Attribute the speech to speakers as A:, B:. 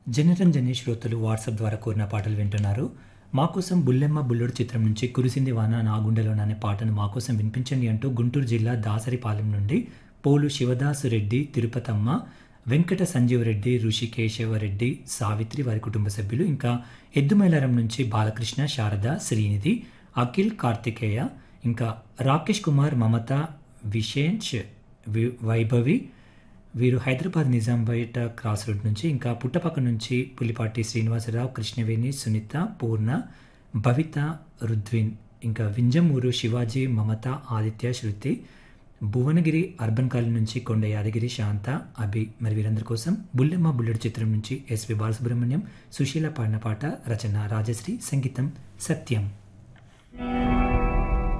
A: జనరంజని శ్రోతలు వాట్సాప్ ద్వారా కోరిన పాటలు వింటున్నారు మా కోసం బుల్లెమ్మ బుల్లుడు చిత్రం నుంచి కురిసింది వాన నా గుండెలోన అనే పాటను మా కోసం వినిపించండి అంటూ గుంటూరు జిల్లా దాసరిపాలెం నుండి పోలు శివదాసు రెడ్డి తిరుపతమ్మ వెంకట సంజీవరెడ్డి ఋషికేశవరెడ్డి సావిత్రి వారి కుటుంబ సభ్యులు ఇంకా ఎద్దుమైలారం నుంచి బాలకృష్ణ శారద శ్రీనిధి అఖిల్ కార్తికేయ ఇంకా రాకేష్ కుమార్ మమత విశేష్ వి- వైభవి వీరు హైదరాబాద్ నిజాంపేట క్రాస్ రోడ్ నుంచి ఇంకా పుట్టపక్క నుంచి పులిపాటి శ్రీనివాసరావు కృష్ణవేణి సునీత పూర్ణ భవిత రుద్విన్ ఇంకా వింజమూరు శివాజీ మమత ఆదిత్య శృతి భువనగిరి అర్బన్ కాలనీ నుంచి కొండ యాదగిరి శాంత అభి మరి వీరందరి కోసం బుల్లెమ్మ బుల్లెడు చిత్రం నుంచి ఎస్వి బాలసుబ్రహ్మణ్యం సుశీల పాడిన పాట రచన రాజశ్రీ సంగీతం సత్యం